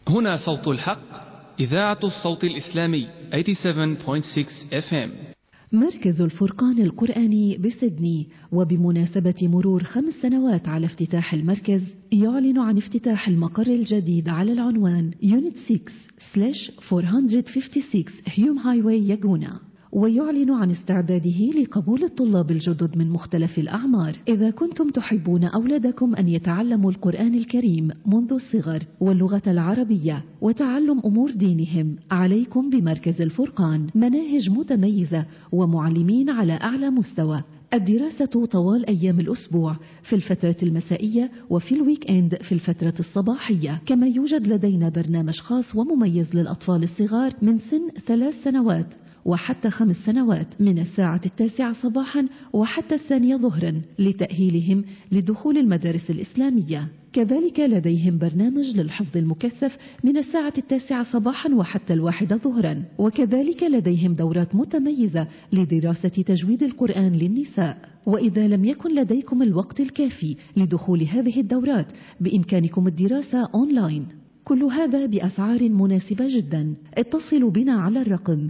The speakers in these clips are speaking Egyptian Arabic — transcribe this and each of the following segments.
هنا صوت الحق إذاعة الصوت الإسلامي 87.6 FM مركز الفرقان القرآني بسدني وبمناسبة مرور خمس سنوات على افتتاح المركز يعلن عن افتتاح المقر الجديد على العنوان يونت 6 456 هيوم هايواي ياجونا ويعلن عن استعداده لقبول الطلاب الجدد من مختلف الأعمار إذا كنتم تحبون أولادكم أن يتعلموا القرآن الكريم منذ الصغر واللغة العربية وتعلم أمور دينهم عليكم بمركز الفرقان مناهج متميزة ومعلمين على أعلى مستوى الدراسة طوال أيام الأسبوع في الفترة المسائية وفي الويك إند في الفترة الصباحية كما يوجد لدينا برنامج خاص ومميز للأطفال الصغار من سن ثلاث سنوات وحتى خمس سنوات من الساعة التاسعة صباحا وحتى الثانية ظهرا لتأهيلهم لدخول المدارس الإسلامية كذلك لديهم برنامج للحفظ المكثف من الساعة التاسعة صباحا وحتى الواحدة ظهرا وكذلك لديهم دورات متميزة لدراسة تجويد القرآن للنساء وإذا لم يكن لديكم الوقت الكافي لدخول هذه الدورات بإمكانكم الدراسة أونلاين كل هذا بأسعار مناسبة جدا اتصلوا بنا على الرقم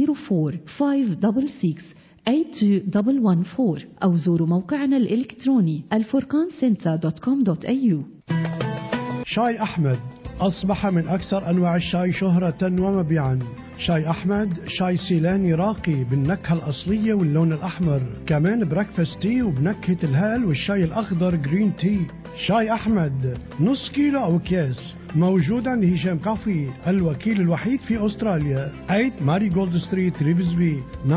04566 أو زوروا موقعنا الإلكتروني الفرقان شاي أحمد أصبح من أكثر أنواع الشاي شهرة ومبيعا شاي أحمد شاي سيلاني راقي بالنكهة الأصلية واللون الأحمر كمان بريكفاست تي وبنكهة الهال والشاي الأخضر جرين تي شاي أحمد نص كيلو أو أكياس موجود عند هشام كافي الوكيل الوحيد في أستراليا 8 ماري جولد ستريت ريفزبي 9750-7938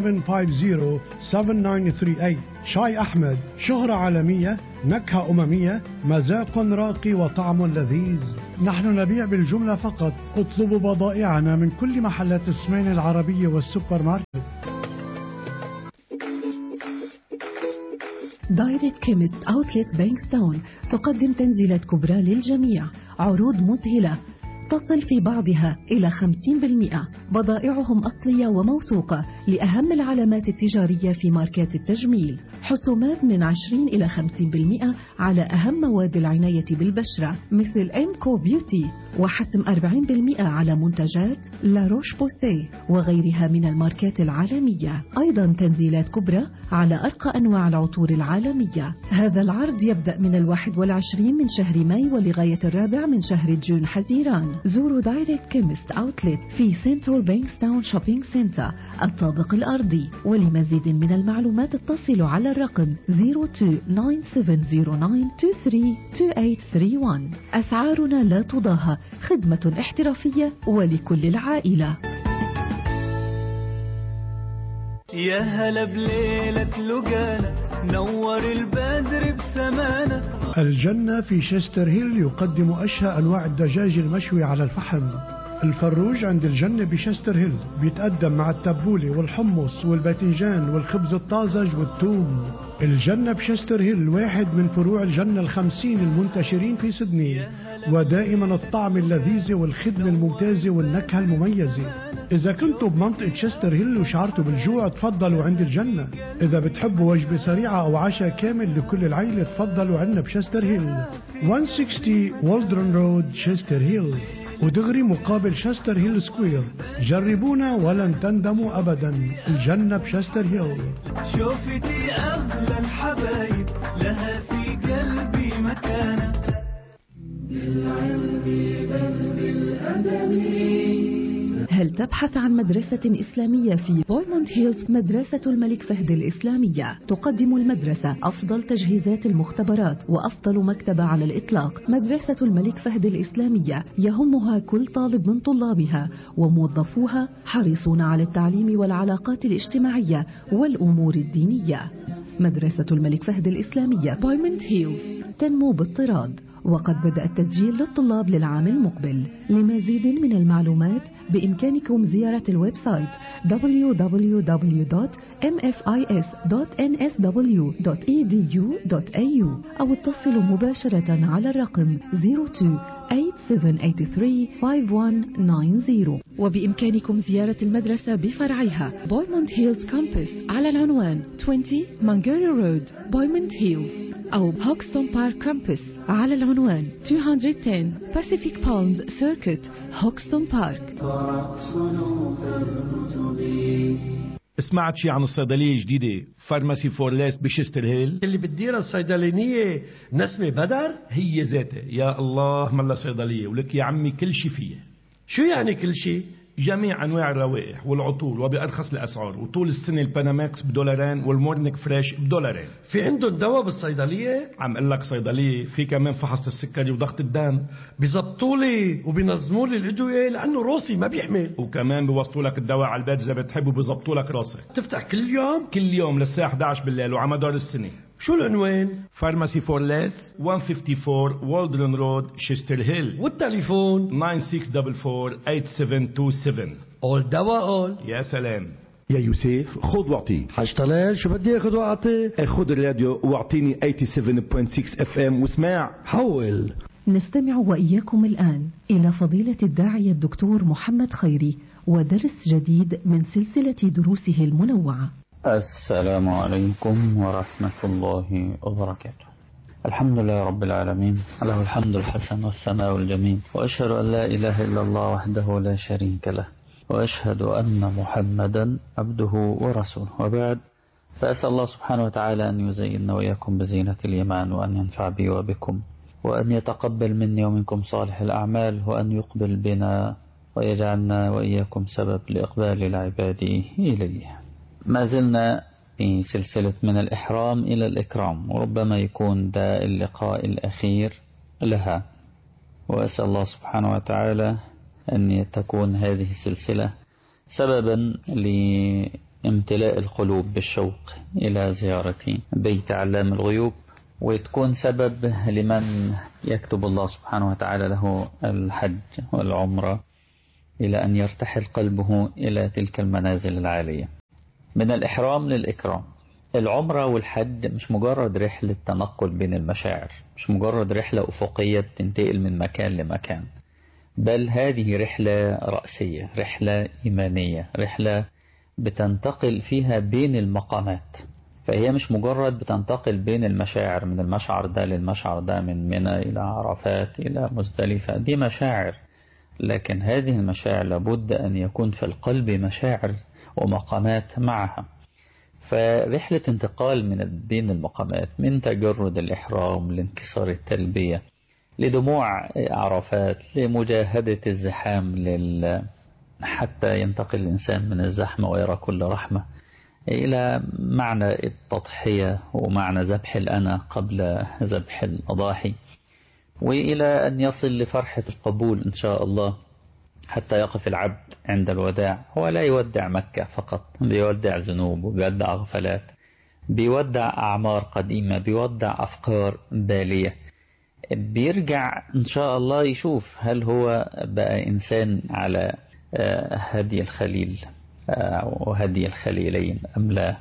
شاي أحمد شهرة عالمية نكهة أممية مذاق راقي وطعم لذيذ نحن نبيع بالجملة فقط اطلبوا بضائعنا من كل محلات السمين العربية والسوبر ماركت دايركت كيمست اوتلت بانكستاون تقدم تنزيلات كبرى للجميع عروض مذهلة تصل في بعضها إلى 50% بضائعهم أصلية وموثوقة لأهم العلامات التجارية في ماركات التجميل حسومات من 20 إلى 50% على أهم مواد العناية بالبشرة مثل إمكو بيوتي وحسم 40% على منتجات لا روش بوسي وغيرها من الماركات العالمية أيضا تنزيلات كبرى على أرقى أنواع العطور العالمية هذا العرض يبدأ من الواحد والعشرين من شهر ماي ولغاية الرابع من شهر جون حزيران زوروا دايركت كيمست أوتلت في سنترال بانكستاون شوبينج سنتر الطابق الأرضي ولمزيد من المعلومات اتصلوا على الرقم 029709232831 أسعارنا لا تضاهى خدمة احترافية ولكل العائلة يا هلا بليلة لقانا نور البدر بسمانا الجنة في شستر هيل يقدم أشهى أنواع الدجاج المشوي على الفحم الفروج عند الجنة بشستر هيل بيتقدم مع التبولة والحمص والباذنجان والخبز الطازج والثوم الجنة بشستر هيل واحد من فروع الجنة الخمسين المنتشرين في سدني ودائما الطعم اللذيذ والخدمة الممتازة والنكهة المميزة إذا كنتوا بمنطقة شستر هيل وشعرتوا بالجوع تفضلوا عند الجنة إذا بتحبوا وجبة سريعة أو عشاء كامل لكل العيلة تفضلوا عنا بشستر هيل 160 والدرن رود شستر هيل ودغري مقابل شستر هيل سكوير جربونا ولن تندموا أبدا الجنة بشستر هيل شوفتي أغلى الحبايب لها في قلبي مكانة هل تبحث عن مدرسة إسلامية في بويموند هيلز مدرسة الملك فهد الإسلامية تقدم المدرسة أفضل تجهيزات المختبرات وأفضل مكتبة على الإطلاق مدرسة الملك فهد الإسلامية يهمها كل طالب من طلابها وموظفوها حريصون على التعليم والعلاقات الاجتماعية والأمور الدينية مدرسة الملك فهد الإسلامية بويموند هيلز تنمو باضطراد وقد بدأ التسجيل للطلاب للعام المقبل لمزيد من المعلومات بإمكانكم زيارة الويب سايت www.mfis.nsw.edu.au أو اتصلوا مباشرة على الرقم 02-8783-5190 وبإمكانكم زيارة المدرسة بفرعها بويموند هيلز كامبس على العنوان 20 مانجيري رود بويموند هيلز أو هوكستون بارك كامبس على العنوان 210 Pacific Palms Circuit هوكستون بارك سمعت شي عن الصيدلية الجديدة فارماسي فور ليس بشستر هيل اللي بتديرها الصيدلينية نسمة بدر هي ذاتها يا الله ملا صيدلية ولك يا عمي كل شي فيها شو يعني كل شيء جميع انواع الروائح والعطور وبارخص الاسعار وطول السنه الباناماكس بدولارين والمورنيك فريش بدولارين في عندهم دواء بالصيدلية عم اقول لك صيدليه في كمان فحص السكري وضغط الدم بيزبطوا لي وبينظموا لي الادويه لانه روسي ما بيحمل وكمان بيوصلوا لك الدواء على البيت اذا بتحب وبيظبطوا لك راسك تفتح كل يوم كل يوم للساعه 11 بالليل وعلى مدار السنه شو العنوان فارماسي فور ليس 154 والدرن رود شيستر هيل والتليفون 9644 قول دواء قول يا سلام يا يوسف خذ واعطي حاج طلال شو بدي اخذ واعطي خذ الراديو واعطيني 87.6 اف ام واسمع حول نستمع وإياكم الآن إلى فضيلة الداعية الدكتور محمد خيري ودرس جديد من سلسلة دروسه المنوعة السلام عليكم ورحمة الله وبركاته الحمد لله رب العالمين له الحمد الحسن والثناء الجميل وأشهد أن لا إله إلا الله وحده لا شريك له وأشهد أن محمدا عبده ورسوله وبعد فأسأل الله سبحانه وتعالى أن يزيننا وإياكم بزينة الإيمان وأن ينفع بي وبكم وأن يتقبل مني ومنكم صالح الأعمال وأن يقبل بنا ويجعلنا وإياكم سبب لإقبال العباد إليه ما زلنا في سلسلة من الإحرام إلى الإكرام وربما يكون ده اللقاء الأخير لها وأسأل الله سبحانه وتعالى أن تكون هذه السلسلة سببا لامتلاء القلوب بالشوق إلى زيارة بيت علام الغيوب وتكون سبب لمن يكتب الله سبحانه وتعالى له الحج والعمرة إلى أن يرتحل قلبه إلى تلك المنازل العالية من الإحرام للإكرام العمرة والحج مش مجرد رحلة تنقل بين المشاعر مش مجرد رحلة أفقية تنتقل من مكان لمكان بل هذه رحلة رأسية رحلة إيمانية رحلة بتنتقل فيها بين المقامات فهي مش مجرد بتنتقل بين المشاعر من المشعر ده للمشعر ده من منى إلى عرفات إلى مزدلفة دي مشاعر لكن هذه المشاعر لابد أن يكون في القلب مشاعر ومقامات معها فرحلة انتقال من بين المقامات من تجرد الإحرام لانكسار التلبية لدموع عرفات لمجاهدة الزحام لل حتى ينتقل الإنسان من الزحمة ويرى كل رحمة إلى معنى التضحية ومعنى ذبح الأنا قبل ذبح الأضاحي وإلى أن يصل لفرحة القبول إن شاء الله حتى يقف العبد عند الوداع هو لا يودع مكة فقط بيودع ذنوب وبيودع غفلات بيودع أعمار قديمة بيودع أفكار بالية بيرجع إن شاء الله يشوف هل هو بقى إنسان على هدي الخليل وهدي الخليلين أم لا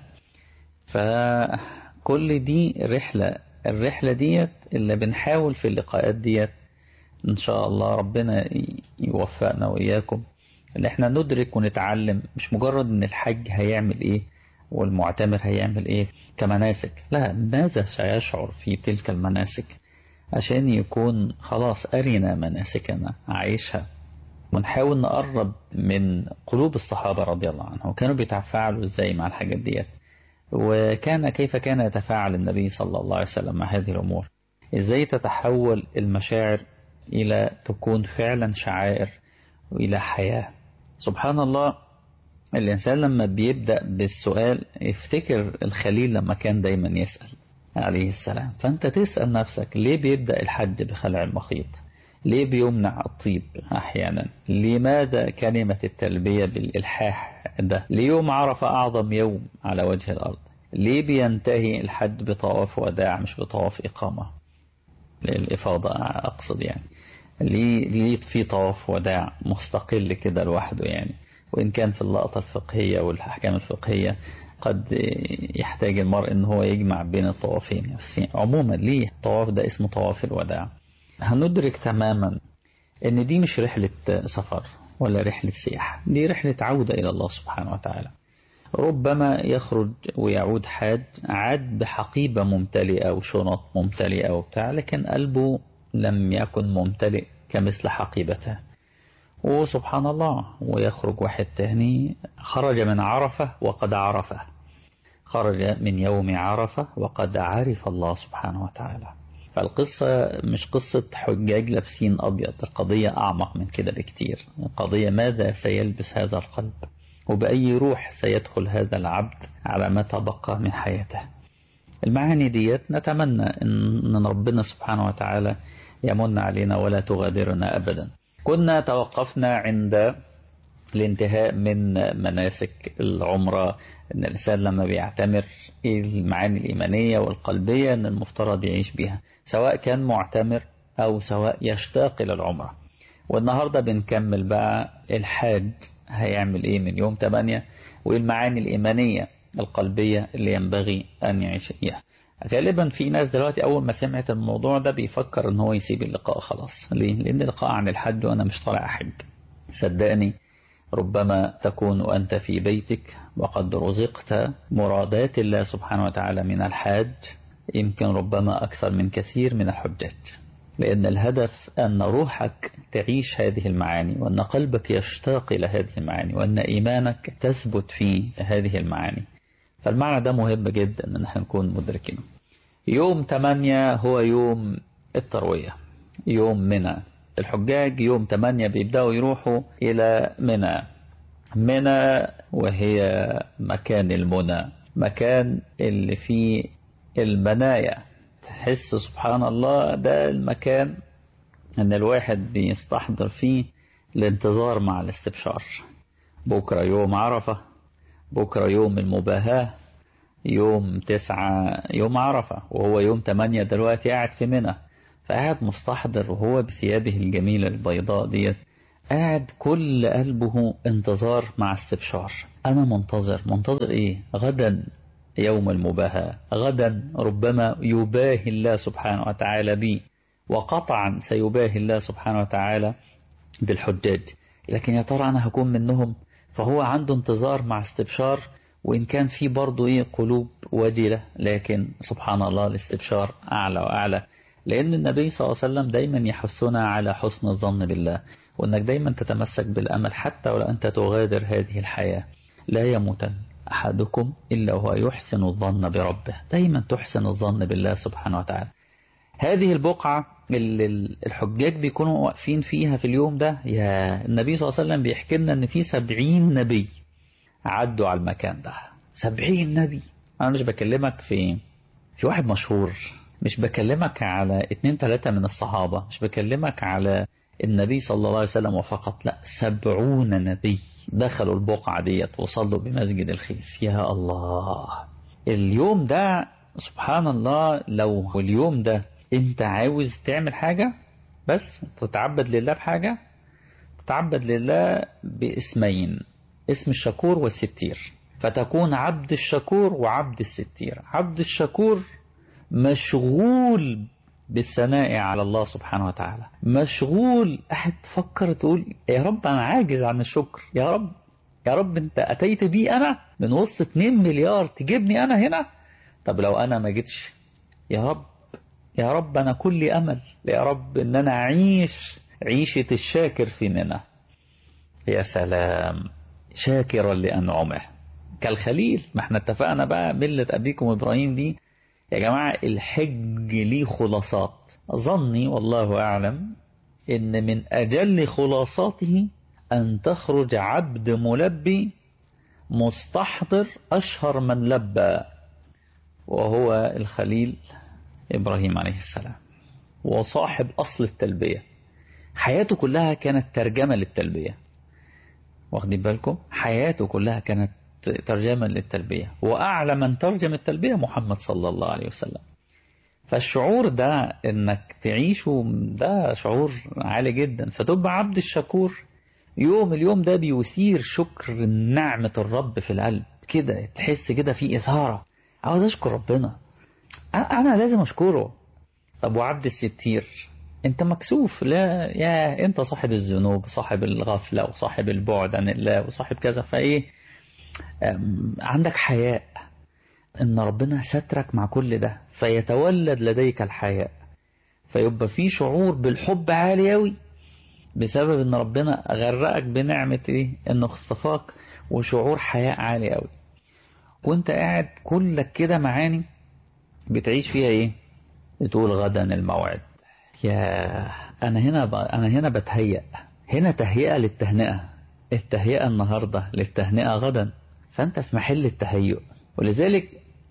فكل دي رحلة الرحلة ديت اللي بنحاول في اللقاءات ديت إن شاء الله ربنا يوفقنا وإياكم إن إحنا ندرك ونتعلم مش مجرد إن الحج هيعمل إيه والمعتمر هيعمل إيه كمناسك لا ماذا سيشعر في تلك المناسك عشان يكون خلاص أرنا مناسكنا عايشها ونحاول نقرب من قلوب الصحابة رضي الله عنهم وكانوا بيتفاعلوا إزاي مع الحاجات ديت وكان كيف كان يتفاعل النبي صلى الله عليه وسلم مع هذه الأمور إزاي تتحول المشاعر إلى تكون فعلا شعائر وإلى حياة سبحان الله الإنسان لما بيبدأ بالسؤال يفتكر الخليل لما كان دايما يسأل عليه السلام فأنت تسأل نفسك ليه بيبدأ الحج بخلع المخيط ليه بيمنع الطيب أحيانا لماذا كلمة التلبية بالإلحاح ده ليه يوم عرف أعظم يوم على وجه الأرض ليه بينتهي الحج بطواف وداع مش بطواف إقامة للإفاضة أقصد يعني ليه, ليه في طواف وداع مستقل كده لوحده يعني وإن كان في اللقطة الفقهية والأحكام الفقهية قد يحتاج المرء ان هو يجمع بين الطوافين بس عموما ليه الطواف ده اسمه طواف الوداع هندرك تماما ان دي مش رحلة سفر ولا رحلة سياحة دي رحلة عودة الى الله سبحانه وتعالى ربما يخرج ويعود حاد عاد بحقيبة ممتلئة وشنط ممتلئة وبتاع لكن قلبه لم يكن ممتلئ كمثل حقيبته وسبحان الله ويخرج واحد تاني خرج من عرفة وقد عرفه خرج من يوم عرفة وقد عرف الله سبحانه وتعالى فالقصة مش قصة حجاج لابسين أبيض القضية أعمق من كده بكتير القضية ماذا سيلبس هذا القلب وبأي روح سيدخل هذا العبد على ما تبقى من حياته المعاني ديت نتمنى أن ربنا سبحانه وتعالى يمن علينا ولا تغادرنا أبدا كنا توقفنا عند الانتهاء من مناسك العمرة ان الانسان لما بيعتمر ايه المعاني الايمانية والقلبية ان المفترض يعيش بها سواء كان معتمر او سواء يشتاق الى العمرة والنهاردة بنكمل بقى الحاج هيعمل ايه من يوم 8 وايه المعاني الايمانية القلبية اللي ينبغي ان يعيش فيها غالبا في ناس دلوقتي اول ما سمعت الموضوع ده بيفكر ان هو يسيب اللقاء خلاص ليه لان اللقاء عن الحج وانا مش طالع احج صدقني ربما تكون أنت في بيتك وقد رزقت مرادات الله سبحانه وتعالى من الحاج يمكن ربما أكثر من كثير من الحجاج لأن الهدف أن روحك تعيش هذه المعاني وأن قلبك يشتاق إلى هذه المعاني وأن إيمانك تثبت في هذه المعاني فالمعنى ده مهم جدا أن نحن نكون مدركين يوم 8 هو يوم التروية يوم منى الحجاج يوم 8 بيبدأوا يروحوا إلى منى منى وهي مكان المنى مكان اللي فيه المنايا تحس سبحان الله ده المكان ان الواحد بيستحضر فيه الانتظار مع الاستبشار بكرة يوم عرفة بكرة يوم المباهاة يوم تسعة يوم عرفة وهو يوم تمانية دلوقتي قاعد في منى فقاعد مستحضر وهو بثيابه الجميلة البيضاء ديت قاعد كل قلبه انتظار مع استبشار أنا منتظر منتظر إيه غدا يوم المباهاة غدا ربما يباهي الله سبحانه وتعالى بي وقطعا سيباهي الله سبحانه وتعالى بالحجاج لكن يا ترى أنا هكون منهم فهو عنده انتظار مع استبشار وإن كان في برضه إيه قلوب وجلة لكن سبحان الله الاستبشار أعلى وأعلى لأن النبي صلى الله عليه وسلم دايما يحثنا على حسن الظن بالله وأنك دايما تتمسك بالأمل حتى ولو أنت تغادر هذه الحياة لا يموتن أحدكم إلا وهو يحسن الظن بربه دايما تحسن الظن بالله سبحانه وتعالى هذه البقعة اللي الحجاج بيكونوا واقفين فيها في اليوم ده يا النبي صلى الله عليه وسلم بيحكي لنا ان في سبعين نبي عدوا على المكان ده سبعين نبي انا مش بكلمك في في واحد مشهور مش بكلمك على اتنين تلاتة من الصحابة مش بكلمك على النبي صلى الله عليه وسلم وفقط لا سبعون نبي دخلوا البقعة ديت وصلوا بمسجد الخيف يا الله اليوم ده سبحان الله لو اليوم ده انت عاوز تعمل حاجة بس تتعبد لله بحاجة تتعبد لله باسمين اسم الشكور والستير فتكون عبد الشكور وعبد الستير عبد الشكور مشغول بالثناء على الله سبحانه وتعالى مشغول قاعد تفكر تقول يا رب أنا عاجز عن الشكر يا رب يا رب أنت أتيت بي أنا من وسط 2 مليار تجيبني أنا هنا طب لو أنا ما جيتش يا رب يا رب أنا كل أمل يا رب أن أنا أعيش عيشة الشاكر في منى يا سلام شاكرا لأنعمه كالخليل ما احنا اتفقنا بقى ملة أبيكم إبراهيم دي يا جماعة الحج ليه خلاصات ظني والله أعلم إن من أجل خلاصاته أن تخرج عبد ملبي مستحضر أشهر من لبى وهو الخليل إبراهيم عليه السلام وصاحب أصل التلبية حياته كلها كانت ترجمة للتلبية واخدين بالكم حياته كلها كانت ترجمة للتلبية وأعلى من ترجم التلبية محمد صلى الله عليه وسلم فالشعور ده انك تعيشه ده شعور عالي جدا فتبقى عبد الشكور يوم اليوم ده بيثير شكر نعمة الرب في القلب كده تحس كده في إثارة عاوز أشكر ربنا أنا لازم أشكره طب وعبد الستير أنت مكسوف لا يا أنت صاحب الذنوب صاحب الغفلة وصاحب البعد عن الله وصاحب كذا فإيه أم، عندك حياء ان ربنا سترك مع كل ده فيتولد لديك الحياء فيبقى في شعور بالحب عالي قوي بسبب ان ربنا غرقك بنعمة ايه انه اصطفاك وشعور حياء عالي قوي وانت قاعد كلك كده معاني بتعيش فيها ايه بتقول غدا الموعد يا انا هنا ب... انا هنا بتهيأ هنا تهيئة للتهنئة التهيئة النهاردة للتهنئة غدا فانت في محل التهيؤ ولذلك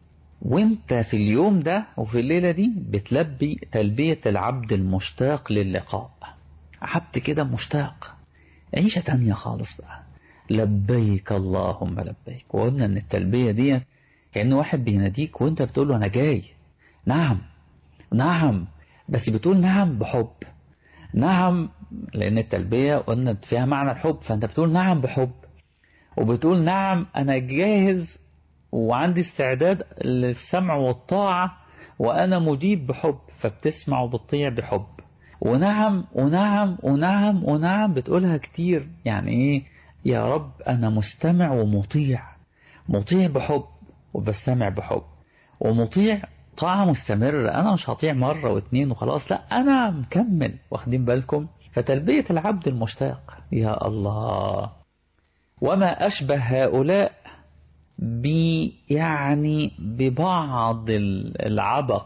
وانت في اليوم ده وفي الليلة دي بتلبي تلبية العبد المشتاق للقاء عبد كده مشتاق عيشة تانية خالص بقى لبيك اللهم لبيك وقلنا ان التلبية دي كأن واحد بيناديك وانت بتقول له انا جاي نعم نعم بس بتقول نعم بحب نعم لان التلبية قلنا فيها معنى الحب فانت بتقول نعم بحب وبتقول نعم انا جاهز وعندي استعداد للسمع والطاعة وأنا مجيب بحب فبتسمع وبتطيع بحب ونعم ونعم ونعم ونعم بتقولها كتير يعني إيه يا رب أنا مستمع ومطيع مطيع بحب وبستمع بحب ومطيع طاعة مستمرة أنا مش هطيع مرة واتنين وخلاص لا أنا مكمل واخدين بالكم فتلبية العبد المشتاق يا الله وما أشبه هؤلاء ب يعني ببعض العبق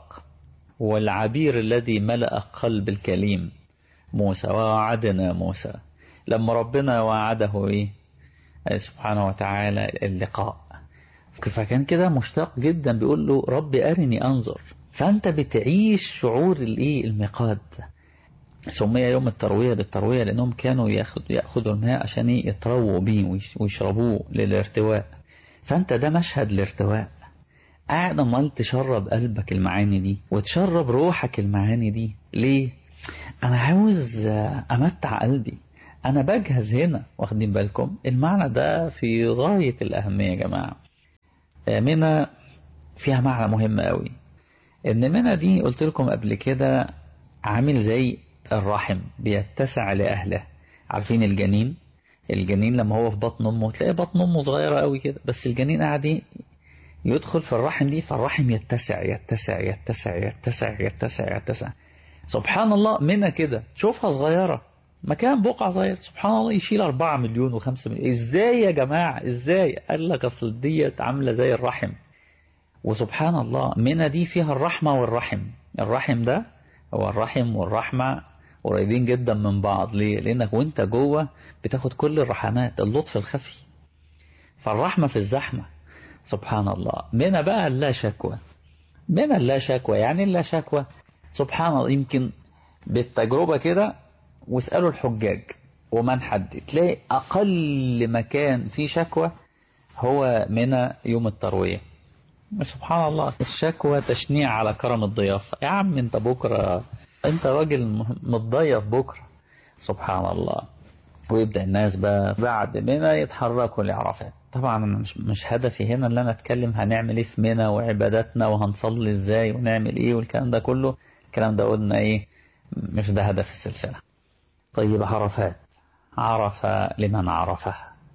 والعبير الذي ملأ قلب الكليم موسى ووعدنا موسى لما ربنا وعده إيه سبحانه وتعالى اللقاء فكان كده مشتاق جدا بيقول له رب أرني أنظر فأنت بتعيش شعور الإيه الميقات سمي يوم التروية بالتروية لأنهم كانوا ياخد يأخذوا الماء عشان يترووا بيه ويشربوه للارتواء فأنت ده مشهد الارتواء قاعد امال تشرب قلبك المعاني دي وتشرب روحك المعاني دي ليه انا عاوز امتع قلبي انا بجهز هنا واخدين بالكم المعنى ده في غاية الاهمية يا جماعة منى فيها معنى مهم قوي ان منى دي قلت لكم قبل كده عامل زي الرحم بيتسع لأهله عارفين الجنين الجنين لما هو في بطن امه تلاقي بطن امه صغيرة قوي كده بس الجنين قاعد يدخل في الرحم دي فالرحم يتسع يتسع يتسع يتسع يتسع يتسع سبحان الله منها كده شوفها صغيرة مكان بقعة صغير سبحان الله يشيل 4 مليون و5 مليون ازاي يا جماعة ازاي قال لك اصل ديت عاملة زي الرحم وسبحان الله منى دي فيها الرحمة والرحم الرحم ده هو الرحم والرحمة قريبين جدا من بعض ليه لانك وانت جوه بتاخد كل الرحمات اللطف الخفي فالرحمة في الزحمة سبحان الله منى بقى لا شكوى منى لا شكوى يعني لا شكوى سبحان الله يمكن بالتجربة كده واسألوا الحجاج ومن حد تلاقي أقل مكان فيه شكوى هو منى يوم التروية سبحان الله الشكوى تشنيع على كرم الضيافة يا عم انت بكرة انت راجل متضيف بكرة سبحان الله ويبدأ الناس بقى بعد منى يتحركوا لعرفات طبعا أنا مش, مش هدفي هنا اللي أنا أتكلم هنعمل إيه في منى وعباداتنا وهنصلي إزاي ونعمل إيه والكلام ده كله الكلام ده قلنا إيه مش ده هدف السلسلة طيب عرفات عرفة لمن عرفه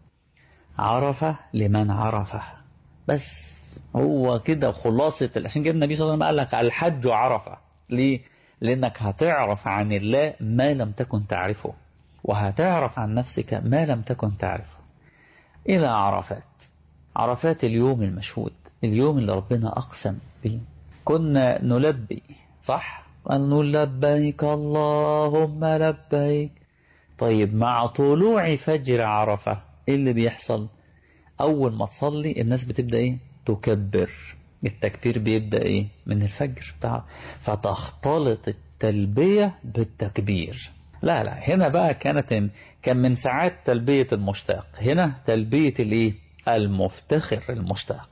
عرفة لمن عرفه بس هو كده خلاصة عشان كده النبي صلى الله عليه وسلم قال لك الحج عرفة ليه؟ لأنك هتعرف عن الله ما لم تكن تعرفه وهتعرف عن نفسك ما لم تكن تعرفه إلى عرفات عرفات اليوم المشهود اليوم اللي ربنا أقسم به كنا نلبي صح قال لبيك اللهم لبيك طيب مع طلوع فجر عرفة إيه اللي بيحصل أول ما تصلي الناس بتبدأ إيه تكبر التكبير بيبدأ إيه من الفجر بتاع فتختلط التلبية بالتكبير لا لا هنا بقى كانت كان من ساعات تلبية المشتاق هنا تلبية الايه المفتخر المشتاق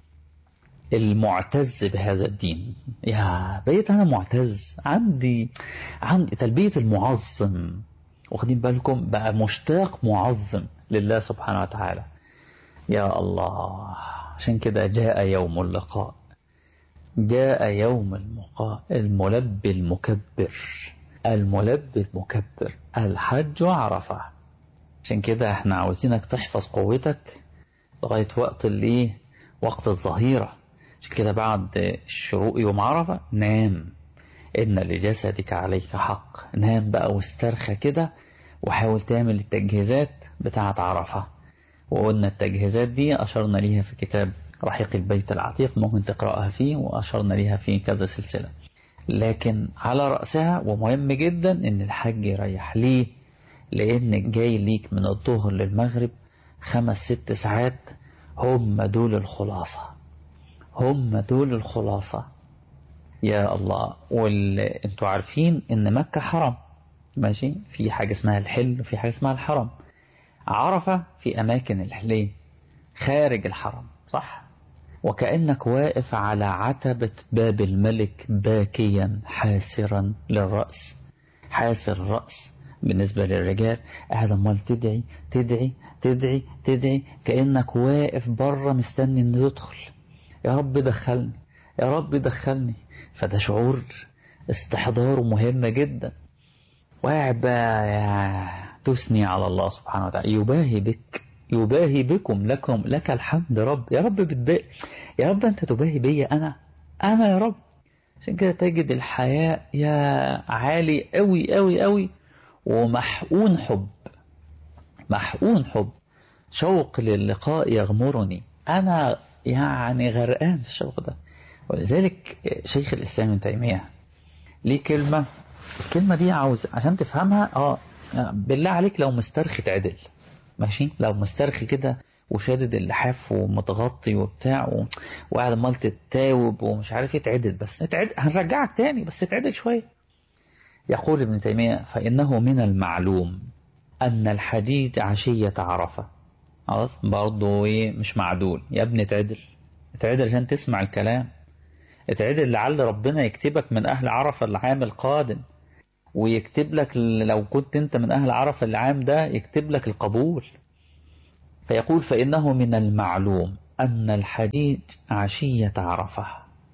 المعتز بهذا الدين يا بقيت انا معتز عندي عندي تلبية المعظم واخدين بالكم بقى مشتاق معظم لله سبحانه وتعالى يا الله عشان كده جاء يوم اللقاء جاء يوم المقاء الملبي المكبر الملبي المكبر الحج عرفة عشان كده احنا عاوزينك تحفظ قوتك لغاية وقت الايه وقت الظهيرة عشان كده بعد الشروق يوم عرفة نام إن لجسدك عليك حق نام بقى واسترخى كده وحاول تعمل التجهيزات بتاعة عرفة وقلنا التجهيزات دي أشرنا ليها في كتاب رحيق البيت العتيق ممكن تقرأها فيه وأشرنا ليها في كذا سلسلة لكن على رأسها ومهم جدا إن الحج يريح ليه لأن جاي ليك من الظهر للمغرب خمس ست ساعات هم دول الخلاصة هم دول الخلاصة يا الله وانتوا عارفين ان مكة حرم ماشي في حاجة اسمها الحل وفي حاجة اسمها الحرم عرفة في أماكن الحلين خارج الحرم صح وكأنك واقف على عتبة باب الملك باكيا حاسرا للرأس حاسر الرأس بالنسبة للرجال قاعد امال تدعي تدعي تدعي تدعي كأنك واقف بره مستني انه يدخل يا رب دخلني يا رب دخلني فده شعور استحضاره مهم جدا وقاعد بقى يا تثني على الله سبحانه وتعالى يباهي بك يباهي بكم لكم لك الحمد رب يا رب بتضايق يا رب انت تباهي بيا انا انا يا رب عشان كده تجد الحياء يا عالي قوي قوي قوي ومحقون حب محقون حب شوق للقاء يغمرني أنا يعني غرقان في الشوق ده ولذلك شيخ الإسلام ابن تيمية ليه كلمة الكلمة دي عاوز عشان تفهمها اه بالله عليك لو مسترخي تعدل ماشي لو مسترخي كده وشادد اللحاف ومتغطي وبتاع و... وقاعد عمال تتاوب ومش عارف ايه تعدل بس اتعدل هنرجعك تاني بس اتعدل شويه يقول ابن تيمية فإنه من المعلوم أن الحديد عشية عرفة خلاص برضه إيه مش معدول يا ابني اتعدل اتعدل عشان تسمع الكلام اتعدل لعل ربنا يكتبك من أهل عرفة العام القادم ويكتب لك لو كنت أنت من أهل عرفة العام ده يكتب لك القبول فيقول فإنه من المعلوم أن الحديد عشية عرفة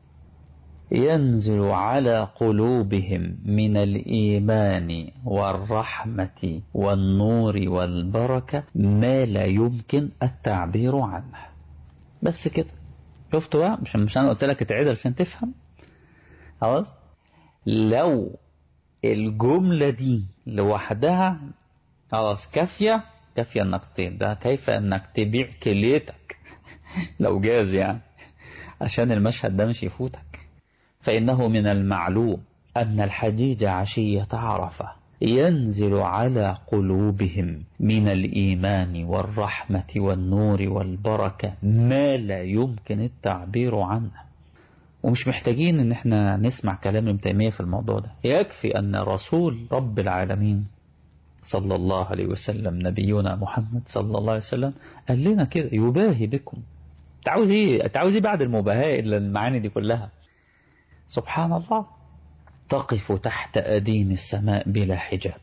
ينزل على قلوبهم من الإيمان والرحمة والنور والبركة ما لا يمكن التعبير عنه بس كده شفتوا بقى مش مش انا قلت لك اتعدل عشان تفهم خلاص لو الجملة دي لوحدها خلاص كافية كافية انك ده كيف انك تبيع كليتك لو جاز يعني عشان المشهد ده مش يفوتك فإنه من المعلوم أن الحديد عشية عرفة ينزل على قلوبهم من الإيمان والرحمة والنور والبركة ما لا يمكن التعبير عنه ومش محتاجين ان احنا نسمع كلام ابن تيمية في الموضوع ده يكفي ان رسول رب العالمين صلى الله عليه وسلم نبينا محمد صلى الله عليه وسلم قال لنا كده يباهي بكم تعوز ايه تعوز ايه بعد المباهاة الا المعاني دي كلها سبحان الله تقف تحت أديم السماء بلا حجاب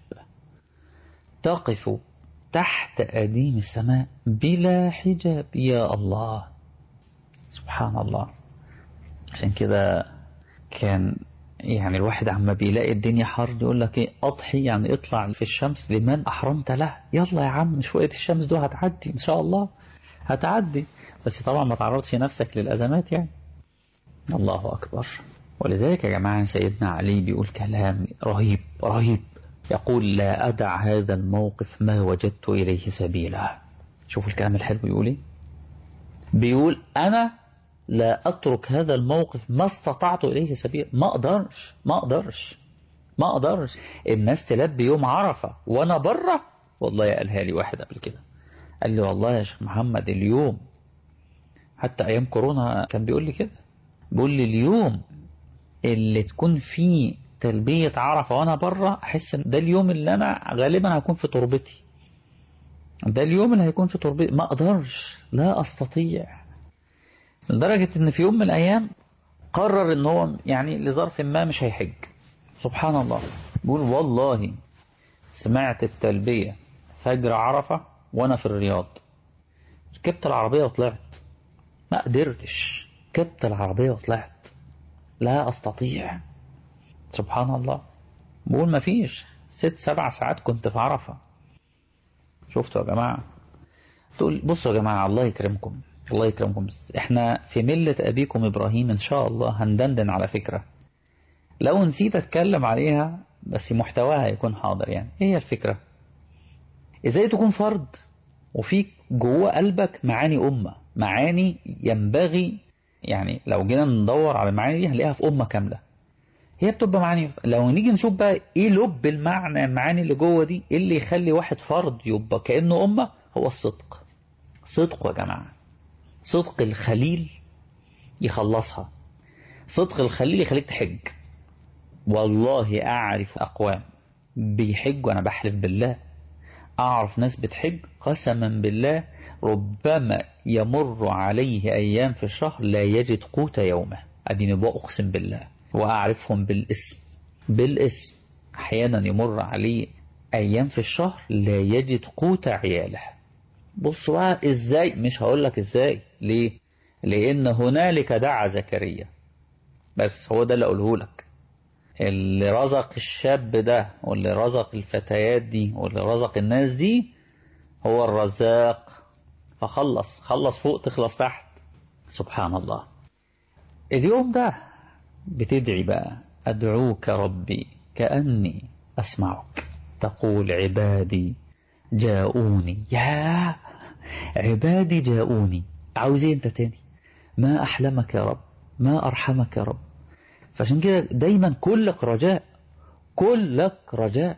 تقف تحت أديم السماء بلا حجاب يا الله سبحان الله عشان كده كان يعني الواحد عما بيلاقي الدنيا حر يقول لك ايه اضحي يعني اطلع في الشمس لمن احرمت له يلا يا عم شوية الشمس دول هتعدي ان شاء الله هتعدي بس طبعا ما تعرضش نفسك للازمات يعني الله اكبر ولذلك يا جماعة سيدنا علي بيقول كلام رهيب رهيب يقول لا أدع هذا الموقف ما وجدت إليه سبيلا شوفوا الكلام الحلو بيقول ايه بيقول أنا لا أترك هذا الموقف ما استطعت إليه سبيلا ما أقدرش ما أقدرش ما أقدرش الناس تلبي يوم عرفة وأنا بره والله قالها لي واحد قبل كده قال لي والله يا شيخ محمد اليوم حتى أيام كورونا كان بيقول لي كده بيقول لي اليوم اللي تكون فيه تلبية عرفة وأنا بره أحس إن ده اليوم اللي أنا غالبا هكون في تربتي ده اليوم اللي هيكون في تربتي ما أقدرش لا أستطيع لدرجة إن في يوم من الأيام قرر إن هو يعني لظرف ما مش هيحج سبحان الله بيقول والله سمعت التلبية فجر عرفة وأنا في الرياض ركبت العربية وطلعت ما قدرتش ركبت العربية وطلعت لا أستطيع سبحان الله بقول ما فيش ست سبع ساعات كنت في عرفة شفتوا يا جماعة تقول بصوا يا جماعة الله يكرمكم الله يكرمكم احنا في ملة أبيكم إبراهيم إن شاء الله هندندن على فكرة لو نسيت أتكلم عليها بس محتواها يكون حاضر يعني ايه هي الفكرة ازاي تكون فرد وفيك جوه قلبك معاني أمة معاني ينبغي يعني لو جينا ندور على المعاني دي هنلاقيها في أمة كاملة هي بتبقى معاني لو نيجي نشوف بقى ايه لب المعنى المعاني اللي جوه دي ايه اللي يخلي واحد فرد يبقى كأنه أمة هو الصدق صدق يا جماعة صدق الخليل يخلصها صدق الخليل يخليك تحج والله أعرف أقوام بيحج وأنا بحلف بالله أعرف ناس بتحج قسما بالله ربما يمر عليه أيام في الشهر لا يجد قوت يومه أديني بقى أقسم بالله وأعرفهم بالاسم بالاسم أحيانا يمر عليه أيام في الشهر لا يجد قوت عياله بص بقى إزاي مش هقول لك إزاي ليه لأن هنالك دعا زكريا بس هو ده اللي أقوله لك اللي رزق الشاب ده واللي رزق الفتيات دي واللي رزق الناس دي هو الرزاق فخلص خلص فوق تخلص تحت سبحان الله اليوم ده بتدعي بقى أدعوك ربي كأني أسمعك تقول عبادي جاءوني يا عبادي جاءوني عاوز ايه انت تاني ما أحلمك يا رب ما أرحمك يا رب فعشان كده دايما كلك رجاء كلك رجاء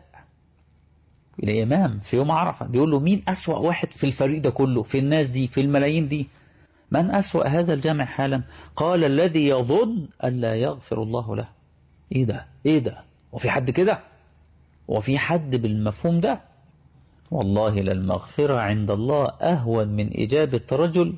الإمام في يوم عرفة بيقول له مين أسوأ واحد في الفريق ده كله في الناس دي في الملايين دي من أسوأ هذا الجمع حالا قال الذي يظن أن لا يغفر الله له إيه ده إيه ده وفي حد كده وفي حد بالمفهوم ده والله للمغفرة عند الله أهون من إجابة رجل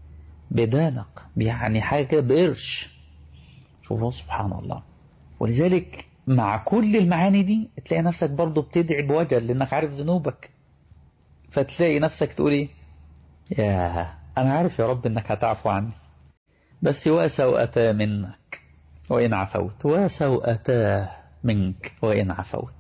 بدانق يعني حاجة كده بقرش شوفوا سبحان الله ولذلك مع كل المعاني دي تلاقي نفسك برضو بتدعي بوجل لأنك عارف ذنوبك فتلاقي نفسك تقول ايه يا أنا عارف يا رب أنك هتعفو عني بس وسوءتا منك وإن عفوت وسوءتا منك وإن عفوت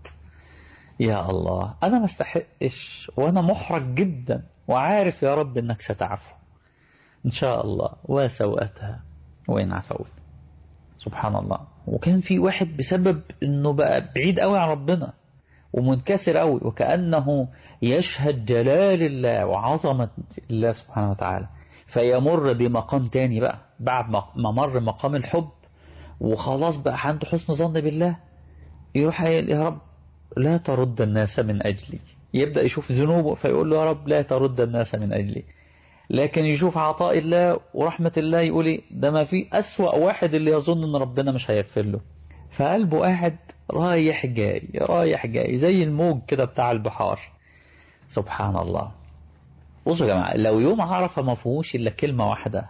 يا الله أنا ما استحقش وأنا محرج جدا وعارف يا رب أنك ستعفو إن شاء الله وسوءتها وإن عفوت سبحان الله وكان في واحد بسبب أنه بقى بعيد قوي عن ربنا ومنكسر قوي وكأنه يشهد جلال الله وعظمة الله سبحانه وتعالى فيمر بمقام تاني بقى بعد ما مر مقام الحب وخلاص بقى عنده حسن ظن بالله يروح يا رب لا ترد الناس من أجلي يبدأ يشوف ذنوبه فيقول له يا رب لا ترد الناس من أجلي لكن يشوف عطاء الله ورحمة الله يقول ده ما في أسوأ واحد اللي يظن ان ربنا مش هيغفر له فقلبه قاعد رايح جاي رايح جاي زي الموج كده بتاع البحار سبحان الله بصوا يا جماعة لو يوم عرفة ما فيهوش إلا كلمة واحدة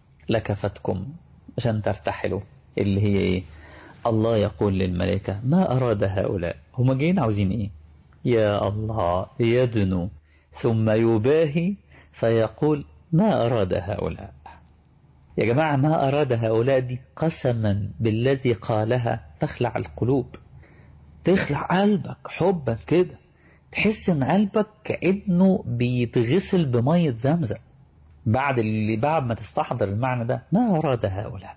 لكفتكم عشان ترتحلوا اللي هي ايه الله يقول للملائكة ما أراد هؤلاء هم جايين عاوزين ايه يا الله يدنو ثم يباهي فيقول ما أراد هؤلاء يا جماعة ما أراد هؤلاء دي قسما بالذي قالها تخلع القلوب تخلع قلبك حبا كده تحس ان قلبك كأنه بيتغسل بمية زمزم بعد اللي بعد ما تستحضر المعنى ده ما أراد هؤلاء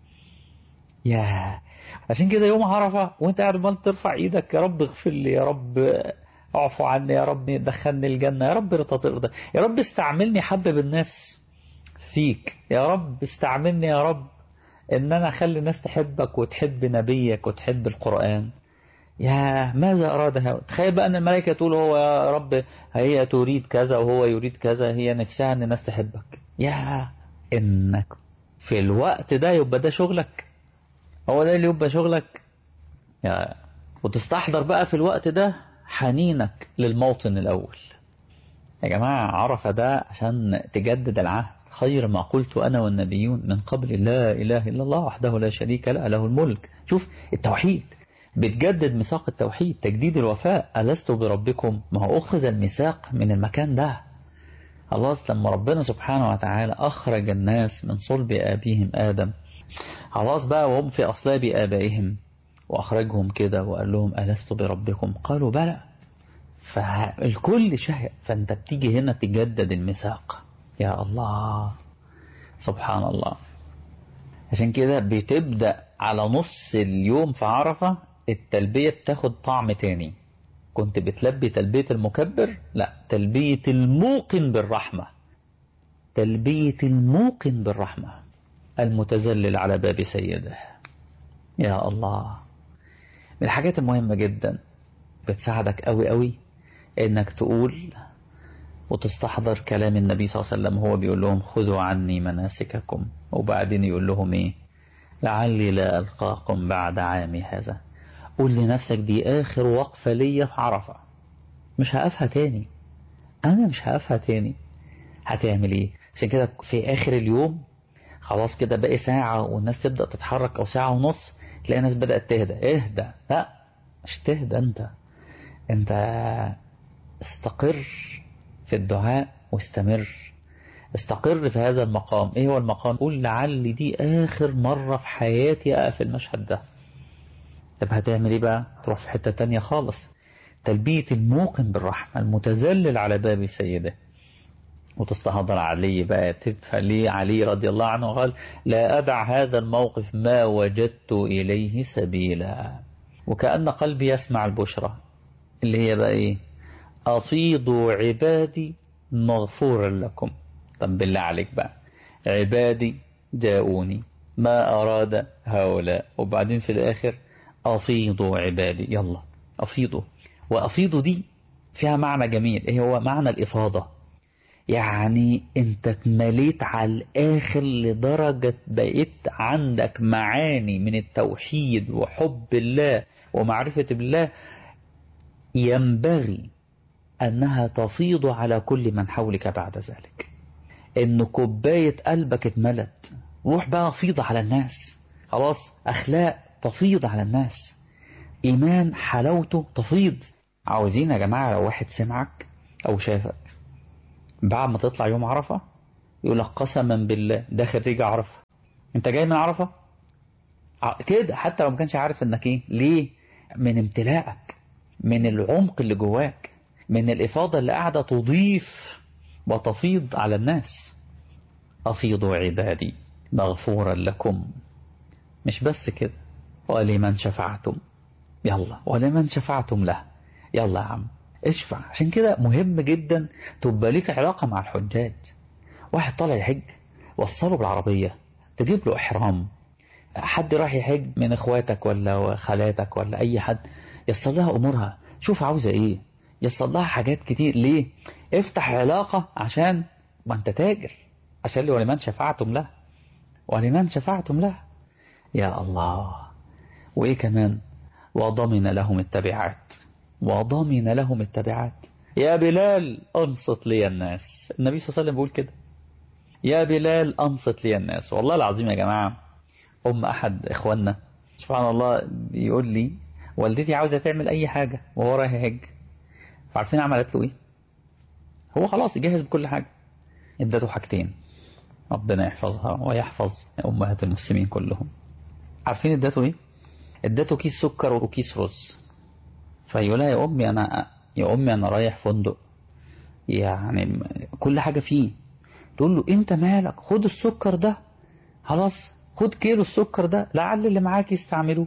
يا عشان كده يوم عرفة وانت قاعد مال ترفع ايدك يا رب اغفر لي يا رب اعفو عني يا رب دخلني الجنة يا رب ارضى ترضى يا رب استعملني حبب الناس فيك يا رب استعملني يا رب ان انا اخلي الناس تحبك وتحب نبيك وتحب القرآن يا ماذا أرادها تخيل بقى أن الملائكة تقول هو يا رب هي تريد كذا وهو يريد كذا هي نفسها أن الناس تحبك يا إنك في الوقت ده يبقى ده شغلك هو ده اللي يبقى شغلك يا وتستحضر بقى في الوقت ده حنينك للموطن الأول يا جماعة عرف ده عشان تجدد العهد خير ما قلت أنا والنبيون من قبل لا إله إلا الله وحده لا شريك له له الملك شوف التوحيد بتجدد ميثاق التوحيد تجديد الوفاء ألست بربكم ما هو أخذ الميثاق من المكان ده خلاص لما ربنا سبحانه وتعالى أخرج الناس من صلب أبيهم آدم خلاص بقى وهم في أصلاب آبائهم وأخرجهم كده وقال لهم ألست بربكم قالوا بلى فالكل شهق فانت بتيجي هنا تجدد الميثاق يا الله سبحان الله عشان كده بتبدأ على نص اليوم في عرفة التلبية بتاخد طعم تاني كنت بتلبي تلبية المكبر لا تلبية الموقن بالرحمة تلبية الموقن بالرحمة المتذلل على باب سيده يا الله من الحاجات المهمة جدا بتساعدك قوي قوي انك تقول وتستحضر كلام النبي صلى الله عليه وسلم هو بيقول لهم خذوا عني مناسككم وبعدين يقول لهم ايه لعلي لا ألقاكم بعد عامي هذا قول لنفسك دي آخر وقفة ليا في عرفة مش هقفها تاني أنا مش هقفها تاني هتعمل ايه عشان كده في آخر اليوم خلاص كده باقي ساعة والناس تبدأ تتحرك أو ساعة ونص تلاقي الناس بدأت تهدى اهدى لا مش تهدى انت انت استقر في الدعاء واستمر استقر في هذا المقام ايه هو المقام قول لعل دي اخر مرة في حياتي اقف المشهد ده طب هتعمل ايه بقى تروح في حتة تانية خالص تلبية الموقن بالرحمة المتذلل على باب سيده وتستحضر علي بقى تفعلي علي رضي الله عنه قال لا أدع هذا الموقف ما وجدت إليه سبيلا وكأن قلبي يسمع البشرى اللي هي بقى إيه أفيضوا عبادي مغفورا لكم طب بالله عليك بقى عبادي جاءوني ما أراد هؤلاء وبعدين في الآخر أفيضوا عبادي يلا أفيضوا وأفيضوا دي فيها معنى جميل إيه هو معنى الإفاضة يعني انت اتمليت على الاخر لدرجة بقيت عندك معاني من التوحيد وحب الله ومعرفة بالله ينبغي انها تفيض على كل من حولك بعد ذلك ان كوباية قلبك اتملت روح بقى فيض على الناس خلاص اخلاق تفيض على الناس ايمان حلاوته تفيض عاوزين يا جماعة لو واحد سمعك او شافك بعد ما تطلع يوم عرفة يقول لك قسما بالله ده خريج عرفة انت جاي من عرفة كده حتى لو ما كانش عارف انك ايه ليه من امتلاءك من العمق اللي جواك من الإفاضة اللي قاعدة تضيف وتفيض على الناس أفيضوا عبادي مغفورا لكم مش بس كده ولمن شفعتم يلا ولمن شفعتم له يلا يا عم اشفع عشان كده مهم جدا تبقى ليك علاقة مع الحجاج واحد طالع يحج وصله بالعربية تجيب له إحرام حد راح يحج من اخواتك ولا خالاتك ولا أي حد يصل لها أمورها شوف عاوزة إيه يصل لها حاجات كتير ليه افتح علاقة عشان ما أنت تاجر عشان ولمن شفعتم له ولمن شفعتم له يا الله وإيه كمان وضمن لهم التبعات وضمن لهم التبعات يا بلال أنصت لي الناس النبي صلى الله عليه وسلم بيقول كده يا بلال أنصت لي الناس والله العظيم يا جماعة أم أحد إخواننا سبحان الله بيقول لي والدتي عاوزة تعمل أي حاجة وهو رايح يحج فعارفين عملت له إيه هو خلاص يجهز بكل حاجة ادته حاجتين ربنا يحفظها ويحفظ أمهات المسلمين كلهم عارفين ادته إيه ادته كيس سكر وكيس رز فيقول لها يا أمي أنا يا أمي أنا رايح فندق يعني كل حاجة فيه تقول له أنت مالك خد السكر ده خلاص خد كيلو السكر ده لعل اللي معاك يستعملوه